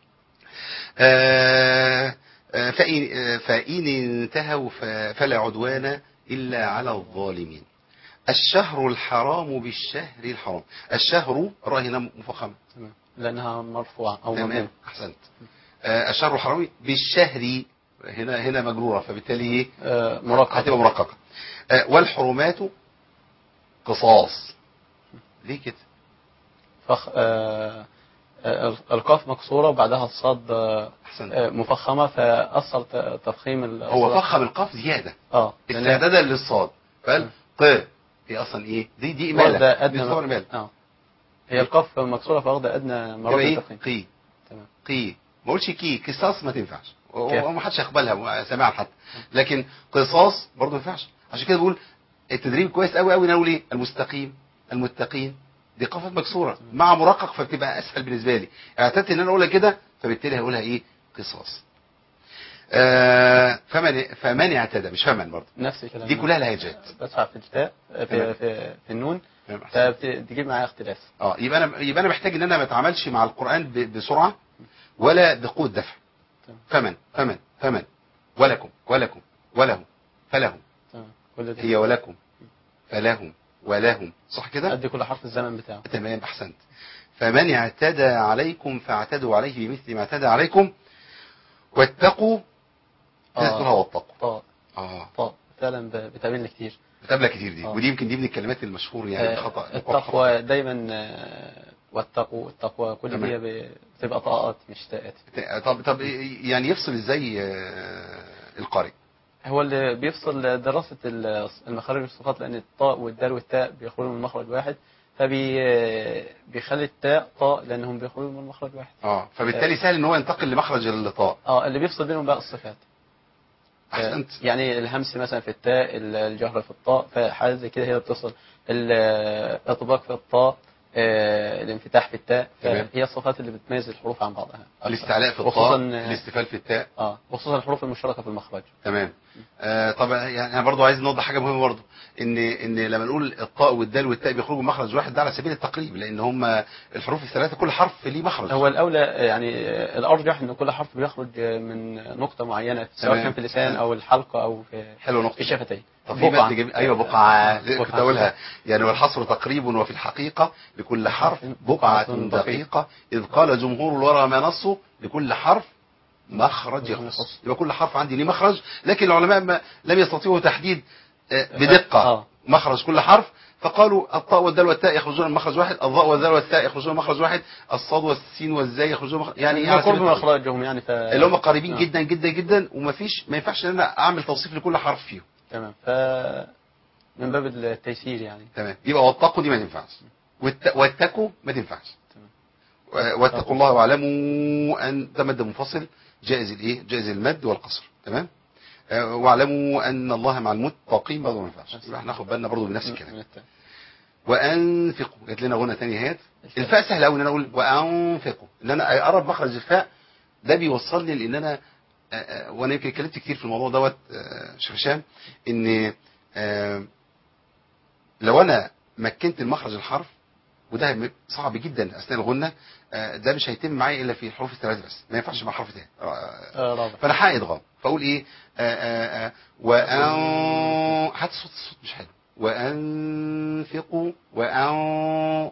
آه، آه، فإن آه، فإن انتهوا ف- فلا عدوان إلا على الظالمين الشهر الحرام بالشهر الحرام الشهر راه هنا مفخمة تمام لأنها مرفوعة أو تمام ممنوع أحسنت آه، الشهر الحرام بالشهر هنا هنا مجرورة فبالتالي ايه آه، مرقق هتبقى مرققة آه، والحرمات قصاص ليه كده فخ... آه، آه، القاف مكسورة وبعدها الصاد آه، احسنت آه، مفخمة فأثر ت- تفخيم ال- هو الصاد. فخم القاف زيادة اه لأن- استعدادا للصاد فقال ق هي اصلا ايه دي دي واخدة اماله أدنى دي صور اماله اه هي القاف مكسورة فواخدة أدنى يبقى مراتب ايه التفخيم قي تمام قي ما قلتش كي قصاص ما تنفعش كيف؟ وما حدش يقبلها سامعها حتى لكن قصاص برضه ما ينفعش عشان كده بقول التدريب كويس قوي قوي نقول ايه المستقيم المتقين دي قافات مكسوره مع مرقق فبتبقى اسهل بالنسبه لي اعتدت ان انا اقولها كده فبالتالي هقولها ايه قصاص آه فمن فمن اعتدى مش فمن برضه نفس الكلام دي كلها لهجات بدفع في التاء تمام. في, في, في النون تمام، أحسن. فبتجيب معايا اختلاف اه يبقى انا يبقى انا محتاج ان انا ما اتعاملش مع القران ب- بسرعه ولا بقوه دفع تمام. فمن فمن فمن ولكم ولكم ولهم فلهم تمام كل ده هي ولكم فلهم ولهم صح كده أدي كل حرف الزمن بتاعه تمام احسنت فمن اعتدى عليكم فاعتدوا عليه بمثل ما اعتدى عليكم واتقوا آه. تذكرها واتقوا طاء اه طاء فعلا ب- بتقابلنا كتير بتقابلها كتير دي آه. ودي يمكن دي من الكلمات المشهوره يعني آه، الخطا التقوى دايما آه، والتقوى التقوى كل تمام. دي ب- بتبقى طاءات مش تاءات طب طب يعني يفصل ازاي آه، القارئ هو اللي بيفصل دراسة ال- المخارج والصفات لأن الطاء والدال والتاء بيخرجوا من مخرج واحد فبي بيخلي التاء طاء لانهم بيخرجوا من مخرج واحد اه فبالتالي سهل ان هو ينتقل لمخرج الطاء اه اللي بيفصل بينهم بقى الصفات احسنت يعني الهمس مثلا في التاء ال- الجهر في الطاء فحاجه زي كده هي اللي بتصل الاطباق في الطاء آه، الانفتاح في التاء تمام. فهي الصفات اللي بتميز الحروف عن بعضها أكثر. الاستعلاء في وخصوصا الطاء الاستفال في التاء اه وخصوصا الحروف المشتركه في المخرج تمام آه طبعا يعني انا برضو عايز نوضح حاجه مهمه برضو ان ان لما نقول الطاء والدال والتاء بيخرجوا مخرج واحد ده على سبيل التقريب لان هم الحروف الثلاثه كل حرف ليه مخرج هو الاولى يعني الارجح ان كل حرف بيخرج من نقطه معينه سواء تمام. كان في اللسان او الحلقه او في حلو نقطه الشفتين طب في بقعة. مد جميل ايوه بقعه بقعة. كنت اقولها يعني والحصر تقريب وفي الحقيقه لكل حرف بقعه دقيقه اذ قال جمهور الورى ما نصه لكل حرف مخرج يخص يبقى كل حرف عندي ليه مخرج لكن العلماء ما لم يستطيعوا تحديد آه، بدقه آه. مخرج كل حرف فقالوا الطاء والدال والتاء يخرجون من مخرج واحد الضاء والذال والتاء يخرجون من مخرج واحد الصاد والسين والزاي يخرجون من مخرج يعني يعني على قرب سبيل من التقريب. اخراجهم يعني ف اللي هم قريبين آه. جدا جدا جدا ومفيش ما ينفعش ان انا اعمل توصيف لكل حرف فيهم تمام ف من باب التيسير يعني تمام يبقى واتقوا دي ما تنفعش والت- واتقوا ما تنفعش تمام. و- واتقوا الله واعلموا ان ده مد منفصل جائز الايه جائز المد والقصر تمام آه، واعلموا ان الله مع المتقين برضه ما ينفعش يبقى احنا ناخد بالنا برضه من نفس من الكلام التاء. وانفقوا جات لنا غنى تاني اهيت الفاء سهل قوي ان انا اقول وانفقوا ان انا اقرب مخرج الفاء ده بيوصلني لان انا آه، آه، وانا يمكن اتكلمت كتير في الموضوع دوت آه، شيخ هشام ان آه، لو انا مكنت المخرج الحرف وده م- صعب جدا اثناء الغنه آه، ده مش هيتم معايا الا في الحروف الثلاثه بس ما ينفعش مع حرف تاني آه، آه، رابع فانا هادغام فاقول ايه آه، آه، آه، وان حتى صوت الصوت مش حلو وانفقوا وان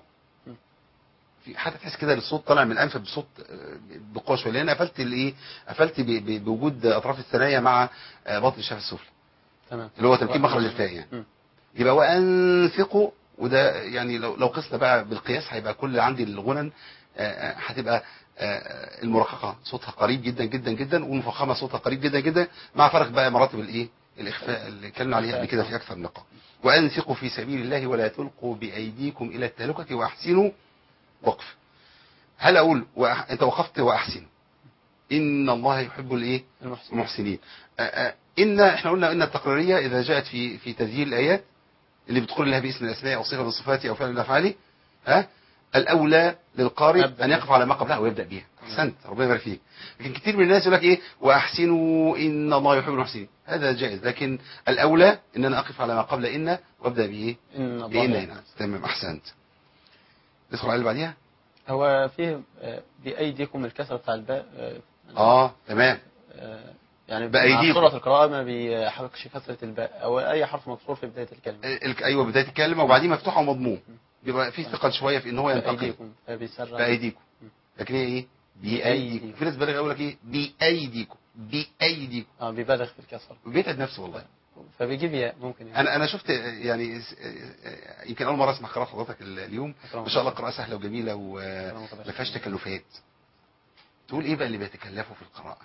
في حتى تحس كده الصوت طالع من الانف بصوت آه، بقوه شويه لان قفلت الايه قفلت ب- ب- بوجود اطراف الثنايا مع آه، باطن الشفه السفلى تمام اللي هو تمكين مخرج الفاء يعني مم. يبقى وانفقوا وده يعني لو لو قسنا بقى بالقياس هيبقى كل عندي الغنن آه، آه، هتبقى آه، المرققه صوتها قريب جدا جدا جدا والمفخمه صوتها قريب جدا جدا مع فرق بقى مراتب الايه الاخفاء اللي اتكلمنا عليها قبل كده في اكثر من لقاء وانفقوا في سبيل الله ولا تلقوا بايديكم الى التهلكه واحسنوا وقف هل اقول وأح... انت وقفت واحسنوا ان الله يحب الايه المحسن المحسنين آه، آه، ان احنا قلنا ان التقريريه اذا جاءت في في تسجيل الايات اللي بتقول لها باسم الاسماء او صفه من صفاته او فعل من افعاله ها الاولى للقارئ أبدأ ان يقف على ما قبلها ويبدا بيها احسنت ربنا يبارك فيك لكن كتير من الناس يقول لك ايه واحسنوا ان الله يحب المحسنين هذا جائز لكن الاولى ان انا اقف على ما قبل ان وابدا بايه ان الله بان يحب. هنا تمام احسنت ندخل على اللي بعديها هو فيه آه، بايديكم الكسره بتاع الباء آه، اه تمام آه، يعني بأيديكم. مع سرعه القراءه ما بيحركش كسره الباء او اي حرف مكسور في بدايه الكلمه ال- ايوه بدايه الكلمه وبعدين مفتوحه ومضموم بيبقى في ثقل شويه في ان هو ينتقل بايديكم فبيسرع بايديكم لكن هي ايه بايديكم بأيديكم. في ناس بالغ يقول لك ايه بايديكم بايديكم اه بيبالغ في الكسر بيتعب نفسه والله فبيجيب ياء ممكن يعني انا انا شفت يعني س- يمكن اول مره اسمع قراءه حضرتك ال- اليوم ما شاء الله قراءه سهله وجميله وما فيهاش تكلفات تقول ايه بقى اللي بيتكلفوا في القراءه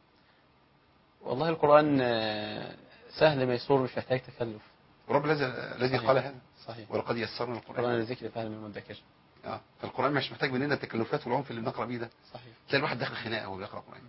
والله القران آه، سهل ميسور مش محتاج تكلف ورب الذي الذي صحيح. قال هذا صحيح ولقد يسرنا القران القران الذكر فهم المدكر اه فالقران مش محتاج مننا التكلفات والعنف اللي بنقرا بيه ده صحيح تلاقي الواحد داخل خناقه وهو بيقرا قران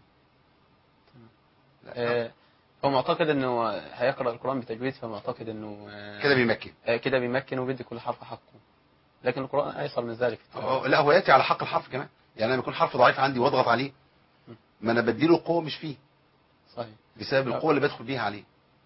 لا، آه، هو معتقد انه هيقرا القران بتجويد فمعتقد انه آه، كده بيمكن آه، كده بيمكن وبيدي كل حرف حقه لكن القران ايسر من ذلك أه، لا هو ياتي على حق الحرف كمان يعني لما يكون حرف ضعيف عندي واضغط عليه ما انا بديله القوه مش فيه صحيح بسبب القوه اللي بدخل بيها عليه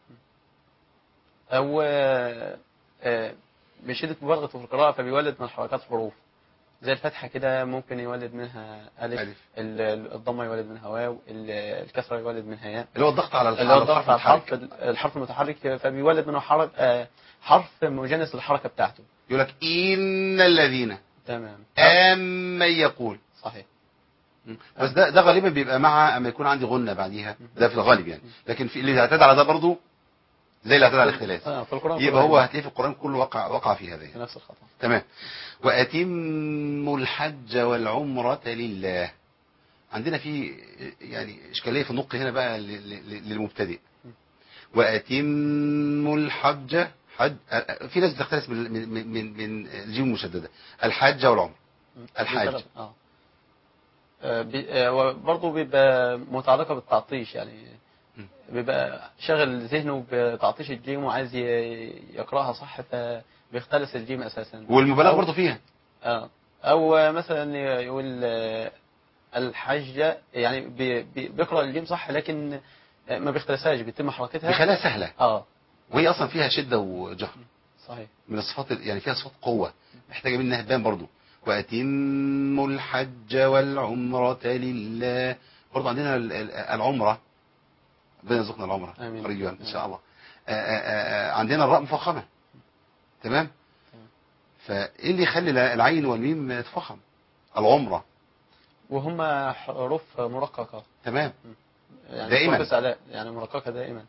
او آه، آه، بشده مبالغته في القراءه فبيولد من الحركات حروف زي الفتحه كده ممكن يولد منها الف, ألف. ال- ال- الضمه يولد منها واو ال- الكسره يولد منها ياء اللي هو الضغط على اللي هو الحرف الضغط على الحرف المتحرك. الحرف المتحرك فبيولد منه حرف آه، حرف مجانس للحركه بتاعته يقول لك ان الذين تمام امن يقول صحيح بس ده ده غالبا بيبقى مع اما يكون عندي غنه بعديها ده في الغالب يعني لكن في اللي اعتاد على ده برضه زي اللي اعتاد على الاختلاس آه، في القران يبقى كله هو هتلاقيه في القران كله وقع وقع في هذا في يعني. نفس الخطا تمام واتموا الحج والعمره لله عندنا في يعني اشكاليه في النطق هنا بقى ل- ل- للمبتدئ واتموا الحج حج آه، آه، في ناس بتختلف من من من, من, من الجيم المشدده الحج والعمره الحاج. بسبب- اه آه، بي- آه، وبرضه بيبقى متعلقة بالتعطيش يعني م. بيبقى شاغل ذهنه بتعطيش الجيم وعايز ي- يقرأها صح فبيختلس الجيم أساسا والمبالغه أو- برضه فيها اه أو مثلا يقول آه، الحجة يعني بي- بي- بيقرأ الجيم صح لكن آه، ما بيختلسهاش بيتم حركتها بيخليها سهله اه وهي اصلا فيها شده وجهر صحيح من الصفات ال- يعني فيها صفات قوه محتاجه منها تبان برضه واتموا الحج والعمره لله برضه عندنا ال- ال- العمره ربنا يرزقنا العمره آمين. قريبا ان شاء الله آه، آه، آه، عندنا الراء مفخمه تمام فايه اللي يخلي ال- العين والميم تفخم العمره وهم حروف مرققة تمام يعني دائماً. فوكس على يعني مرققة دائما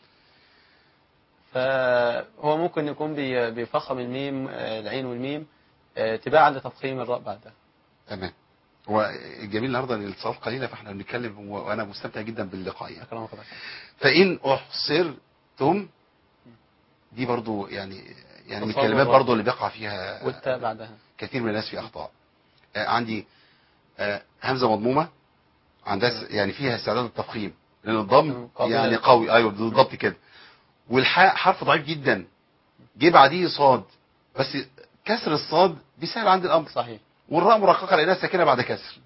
فهو ممكن يكون بي- بيفخم الميم آه، العين والميم آه، تباعا لتفخيم الراء بعدها تمام هو الجميل النهارده ان الاتصالات قليله فاحنا بنتكلم و- وانا مستمتع جدا باللقاء يعني. أكرمك الله فإن أحصرتم دي برضو يعني يعني من تصور الكلمات برضو. برضو اللي بيقع فيها والتاء بعدها كثير من الناس في أخطاء آه، عندي آه، همزة مضمومة عندها س- يعني فيها استعداد التفخيم لأن الضم قوي. يعني قوي أيوه بالضبط كده والحاء حرف ضعيف جدا جه بعديه صاد بس كسر الصاد بيسهل عند الأمر صحيح والراء مرققة لأنها ساكنة بعد كسر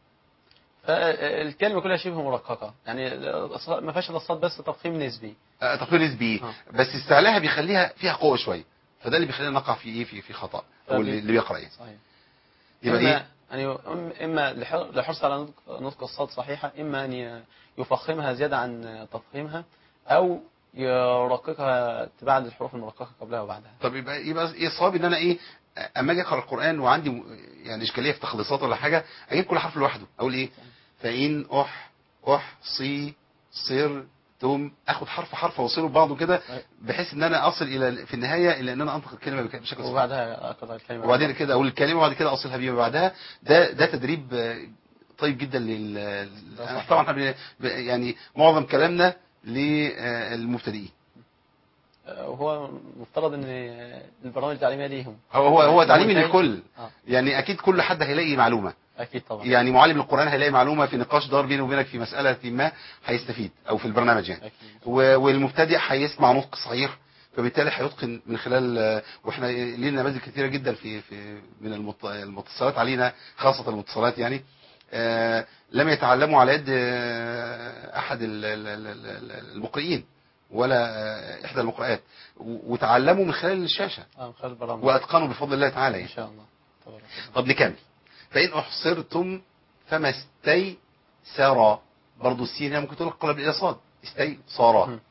فالكلمة كلها شبه مرققة يعني ما فيهاش الا الصاد بس تفخيم نسبي آه، تفخيم نسبي آه. بس استعلاها بيخليها فيها قوة شوية فده اللي بيخلينا نقع في ايه في في خطأ او طب- اللي اللي بيقرأ يعني صحيح يبقى إما ايه يعني أم- إما لح- لحرص على نطق- نطق الصاد صحيحة إما أن ي- يفخمها زيادة عن تفخيمها أو يرققها تباعا للحروف المرققة قبلها وبعدها طب يبقى يبقى ايه صواب ان انا ايه اما اجي اقرا القران وعندي م- يعني اشكاليه في تخليصات ولا حاجه اجيب كل حرف لوحده اقول ايه فان اح اح صي صر تم اخد حرف حرف اوصله ببعضه كده بحيث ان انا اصل الى في النهايه الى ان انا انطق الكلمه بك- بشكل صحيح وبعدها أقرأ الكلمة وبعدين كده اقول الكلمه وبعد كده اوصلها بيها بعدها ده ده تدريب آه، طيب جدا لل لل- ده صح. طبعا احنا بن- ب- يعني معظم كلامنا للمبتدئين وهو مفترض ان البرامج التعليميه ليهم هو هو هو تعليم منتهي. للكل اه يعني اكيد كل حد هيلاقي معلومه اكيد طبعا يعني معلم القران هيلاقي معلومه في نقاش دار بينه وبينك في مساله ما هيستفيد او في البرنامج يعني اكيد و- والمبتدئ هيسمع نطق صحيح فبالتالي هيتقن من خلال آه، واحنا لينا نماذج كثيره جدا في في من المت- المتصلات علينا خاصه المتصلات يعني آه، لم يتعلموا على يد آه، احد ال- ال- ال- ال- المقرئين ولا آه، احدى المقرئات و- وتعلموا من خلال الشاشه اه من خلال البرامج واتقنوا بفضل الله تعالى ان يعني. شاء الله تبارك الله. طب نكمل فإن أحصرتم فما استيسر برضو السين هنا ممكن تقول قلب إلى صاد استيسر مم.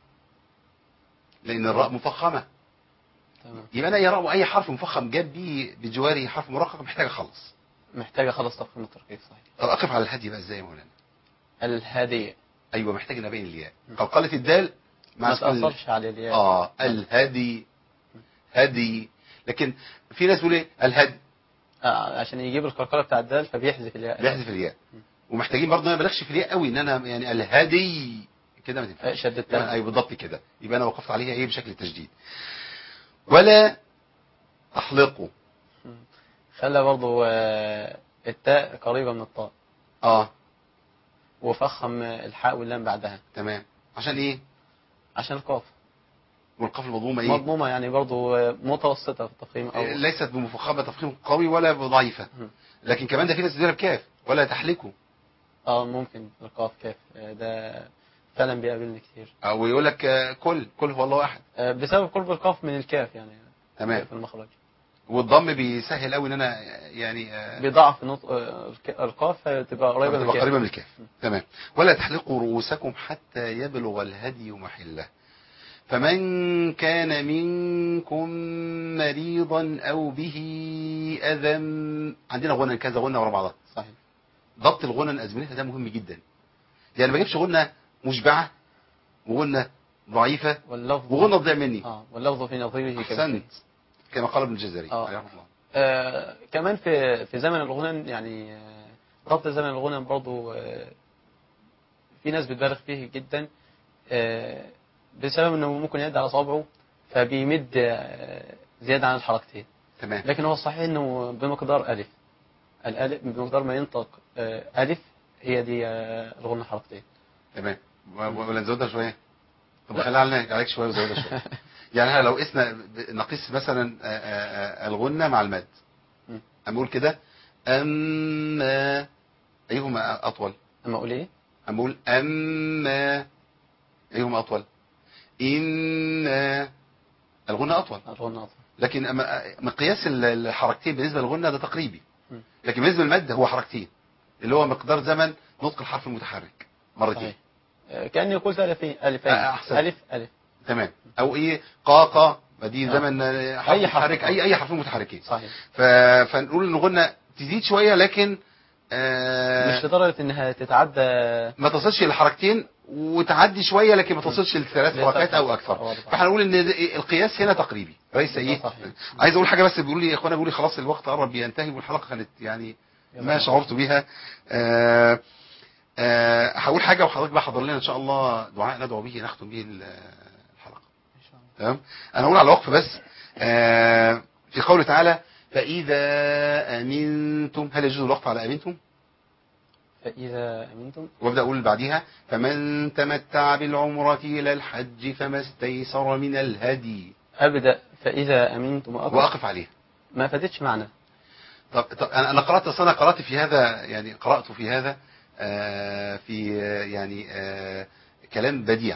لأن الراء مفخمة تمام يبقى أنا يرى أي حرف مفخم جاب بيه بجواره حرف مرقق محتاج أخلص محتاجه خلاص تفخيم التركيب صحيح طب أقف على الهدي بقى إزاي يا مولانا الهدي أيوه محتاج أن أبين الياء قلقلة الدال مع ما سكون- تاثرش على الياء آه الهدي هدي لكن في ناس بيقول إيه الهدي آه عشان يجيب القلقله بتاع الدال فبيحذف الياء بيحذف الياء ومحتاجين برضه ما بلغش في الياء قوي ان انا يعني الهدي كده ما آه، تنفعش شددتها ايوه بالضبط كده يبقى انا وقفت عليها ايه بشكل تشديد ولا احلقوا خلى برضه آه، التاء قريبه من الطاء اه وفخم الحاء واللام بعدها تمام عشان ايه عشان القاف والقاف المضمومه ايه مضمومه يعني برضه متوسطه في التفخيم او ليست بمفخمه تفخيم قوي ولا بضعيفه مم. لكن كمان ده في ناس بتديرها بكاف ولا تحلكوا اه ممكن القاف كاف آه، ده فعلا بيقابلني كتير او يقول لك آه، كل كل هو الله احد آه، بسبب قرب القاف من الكاف يعني تمام في المخرج والضم بيسهل قوي ان انا يعني آه، بيضاعف نطق آه، الك- القاف فتبقى قريبه من تبقى الكاف قريبة من الكاف تمام ولا تحلقوا رؤوسكم حتى يبلغ الهدي محله فمن كان منكم مريضا أو به أذى عندنا غنى كذا غنى ورا بعضها صحيح ضبط الغنى أزمنتها ده مهم جدا يعني ما بجيبش غنى مشبعة وغنى ضعيفة واللفظ وغنى تضيع مني اه واللفظ في نظيره أحسنت كمثله. كما قال ابن الجزري آه. عليه رحمه الله آه كمان في في زمن الغنى يعني آه، ضبط زمن الغنى برضه آه في ناس بتبالغ فيه جدا آه بسبب انه ممكن يعد على صوابعه فبيمد آه، زيادة عن الحركتين تمام لكن هو الصحيح انه بمقدار الف الالف بمقدار ما ينطق آه، الف هي دي آه، الغنة حركتين تمام و- و- ولا نزودها شويه طب خليها علينا عليك شويه وزودها شويه يعني احنا لو قسنا ب- نقيس مثلا آه، آه، آه، الغنه مع المد م. اما اقول كده اما ايهما اطول اما اقول ايه اما اقول اما ايهما اطول ان الغنه اطول الغنة أطول. لكن أما مقياس ال- الحركتين بالنسبه للغنه ده تقريبي م. لكن بالنسبه للمد هو حركتين اللي هو مقدار زمن نطق الحرف المتحرك مرتين صحيح آه، كأني قلت ألفين ألفين آه، أحسن. ألف ألف تمام او ايه قاقا دي آه. زمن آه، حرف أي حرف. متحرك اي اي حرفين متحركين صحيح ف... فنقول ان الغنه تزيد شويه لكن آه مش لدرجة انها تتعدى ما تصلش لحركتين وتعدي شويه لكن ما تصلش لثلاث لثلاث حركات او حركات. اكثر واضح. فاحنا نقول ان ده- القياس هنا تقريبي ليس ايه صحيح. عايز اقول حاجه بس بيقول لي يا اخوانا بيقول لي خلاص الوقت قرب ينتهي والحلقه كانت يعني ما شعرت بها آه آه هقول حاجه وحضرتك بقى حضر لنا ان شاء الله دعاء ندعو به نختم به ال- الحلقه تمام انا اقول على الوقف بس آه في قوله تعالى فاذا امنتم هل يجوز الوقف على امنتم فإذا أمنتم وابدا اقول بعديها فمن تمتع بالعمره الى الحج فما استيسر من الهدي أبدأ فإذا أمنتم وأقف واقف عليه ما فاتتش معنا طب, طب انا انا قرات اصل انا قرات في هذا يعني قرات في هذا آه في آه، يعني آه كلام بديع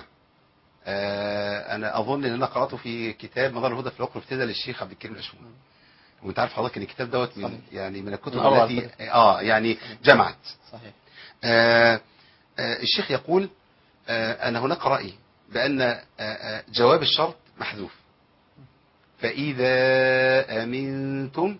آه انا اظن ان انا قراته في كتاب مدار الهدى في الوقت الابتدى للشيخ عبد الكريم الاشمون وانت عارف حضرتك ان الكتاب دوت من صحيح. يعني من الكتب من أروع التي الكتب. اه يعني جمعت صحيح آه آه الشيخ يقول آه أن هناك رأي بأن آه آه جواب الشرط محذوف فإذا أمنتم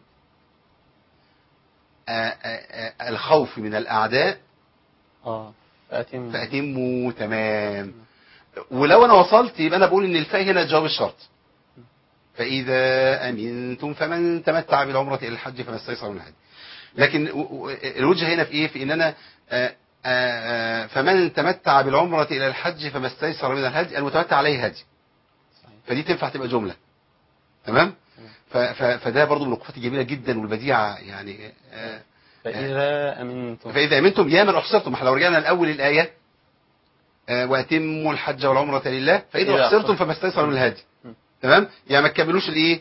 آه آه آه الخوف من الأعداء اه فأتم فأتموا تمام ولو أنا وصلت يبقى أنا بقول إن الفاء هنا جواب الشرط فإذا أمنتم فمن تمتع بالعمرة إلى الحج فما استيسر من الهدي لكن و- و- الوجه هنا في إيه في إن أنا آه، آه، آه، فمن تمتع بالعمرة إلى الحج فما استيسر من الهدي المتمتع عليه هدي صحيح. فدي تنفع تبقى جملة تمام ف- ف- فده برضو من الوقفات الجميلة جدا والبديعة يعني آه، فإذا أمنتم فإذا أمنتم يا من أحصرتم احنا لو رجعنا الأول الآية آه، وأتموا الحج والعمرة لله فإذا إذا أحصرتم أحصرتم. فما استيسر من الهدي م. تمام يعني ما تكملوش الإيه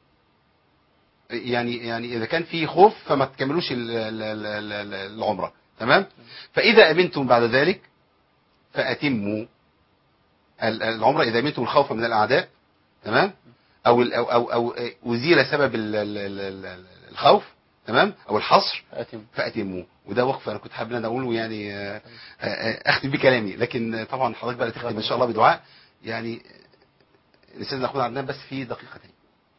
يعني يعني إذا كان في خوف فما تكملوش ال- ال- ال- ال- ال- العمرة تمام فإذا أمنتم بعد ذلك فأتموا ال- العمرة إذا أمنتم الخوف من الأعداء تمام أو ال- أو أو, أو أزيل سبب ال- ال- ال- ال- الخوف تمام أو الحصر فأتم فأتموا وده وقف أنا كنت حابب ان انا اقوله يعني آه، آه، آه، اختم بيه كلامي لكن آه، طبعا حضرتك بقى تختم ان شاء الله بدعاء يعني آه، الاستاذ ناخد عندنا بس في دقيقتين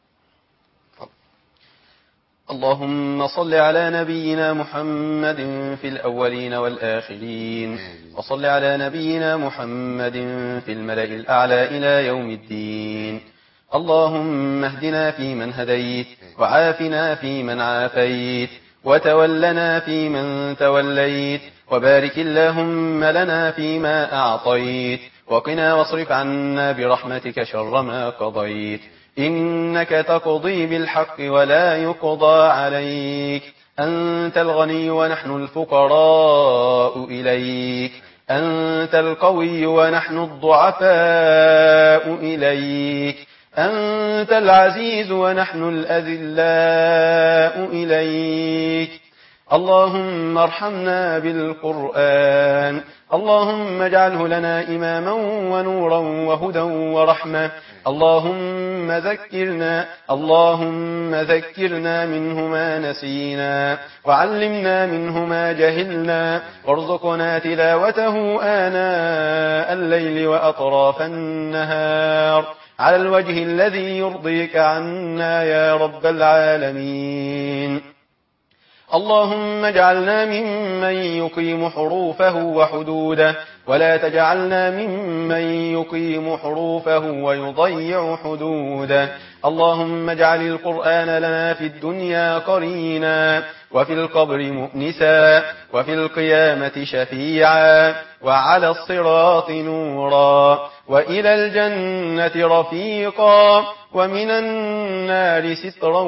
اللهم صل على نبينا محمد في الأولين والآخرين آمين. وصل على نبينا محمد في الملأ الأعلى إلى يوم الدين اللهم اهدنا فيمن هديت وعافنا فيمن عافيت وتولنا فيمن توليت وبارك اللهم لنا فيما أعطيت وقنا واصرف عنا برحمتك شر ما قضيت إنك تقضي بالحق ولا يقضى عليك أنت الغني ونحن الفقراء إليك أنت القوي ونحن الضعفاء إليك أنت العزيز ونحن الأذلاء إليك اللهم ارحمنا بالقرآن اللهم اجعله لنا إماما ونورا وهدى ورحمة اللهم ذكرنا اللهم ذكرنا منه ما نسينا وعلمنا منه ما جهلنا وارزقنا تلاوته آناء الليل وأطراف النهار على الوجه الذي يرضيك عنا يا رب العالمين اللهم اجعلنا ممن يقيم حروفه وحدوده ولا تجعلنا ممن يقيم حروفه ويضيع حدوده اللهم اجعل القرآن لنا في الدنيا قرينا وفي القبر مؤنسا وفي القيامة شفيعا وعلى الصراط نورا وإلى الجنة رفيقا ومن النار سترا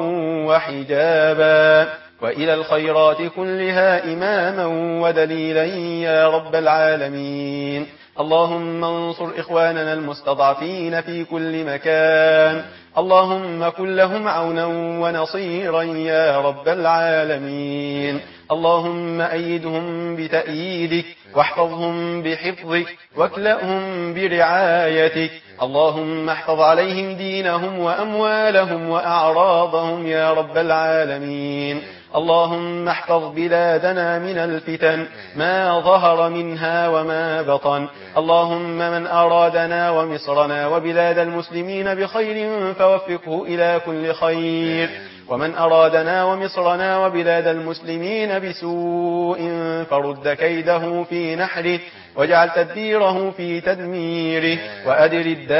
وحجابا وإلى الخيرات كلها إماما ودليلا يا رب العالمين اللهم انصر إخواننا المستضعفين في كل مكان اللهم كن لهم عونا ونصيرا يا رب العالمين اللهم أيدهم بتأييدك واحفظهم بحفظك واكلأهم برعايتك اللهم احفظ عليهم دينهم وأموالهم وأعراضهم يا رب العالمين اللهم احفظ بلادنا من الفتن ما ظهر منها وما بطن اللهم من أرادنا ومصرنا وبلاد المسلمين بخير فوفقه إلى كل خير ومن أرادنا ومصرنا وبلاد المسلمين بسوء فرد كيده في نحره واجعل تدبيره في تدميره وأدر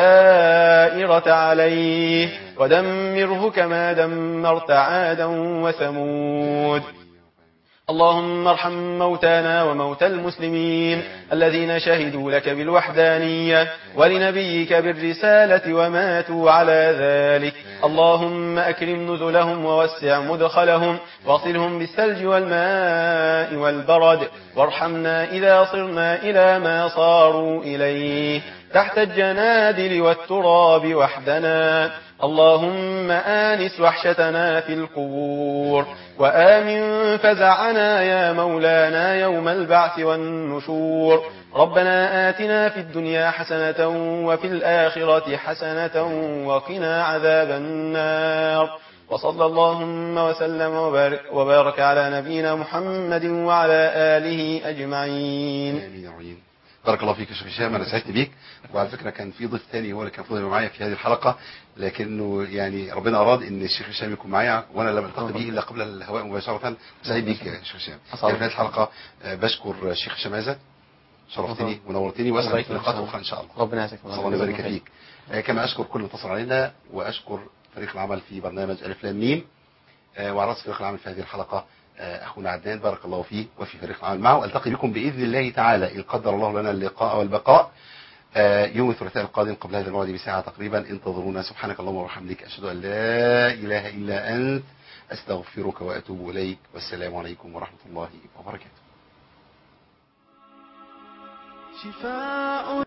الدائرة عليه ودمره كما دمرت عادا وثمود اللهم ارحم موتانا وموتى المسلمين الذين شهدوا لك بالوحدانية ولنبيك بالرسالة وماتوا على ذلك اللهم أكرم نزلهم ووسع مدخلهم واغسلهم بالثلج والماء والبرد وارحمنا إذا صرنا إلى ما صاروا إليه تحت الجنادل والتراب وحدنا اللهم آنس وحشتنا في القبور وآمن فزعنا يا مولانا يوم البعث والنشور ربنا آتنا في الدنيا حسنة وفي الآخرة حسنة وقنا عذاب النار وصلى اللهم وسلم وبارك, وبارك على نبينا محمد وعلى آله أجمعين آمين يا رحيم. بارك الله فيك يا شيخ هشام انا سعدت بيك وعلى فكره كان في ضيف تاني هو اللي كان فاضل معايا في هذه الحلقه لكنه يعني ربنا اراد ان الشيخ هشام يكون معايا وانا لم التقي به الا قبل الهواء مباشره سعيد بيك يا شيخ هشام أسعد. يعني في هذه الحلقه آه، بشكر الشيخ هشام عزت شرفتني ونورتني الله واسال في يكرمك. لقاءات اخرى ان شاء الله ربنا يعزك صلى الله يبارك فيك آه، كما اشكر كل من اتصل علينا واشكر فريق العمل في برنامج الف لام ميم آه، وعلى راس فريق العمل في هذه الحلقه آه، اخونا عدنان بارك الله فيه وفي فريق العمل معه والتقي بكم باذن الله تعالى ان قدر الله لنا اللقاء والبقاء آه، يوم الثلاثاء القادم قبل هذا الموعد بساعه تقريبا انتظرونا سبحانك اللهم وبحمدك اشهد ان لا اله الا انت استغفرك واتوب اليك والسلام عليكم ورحمه الله وبركاته شفاء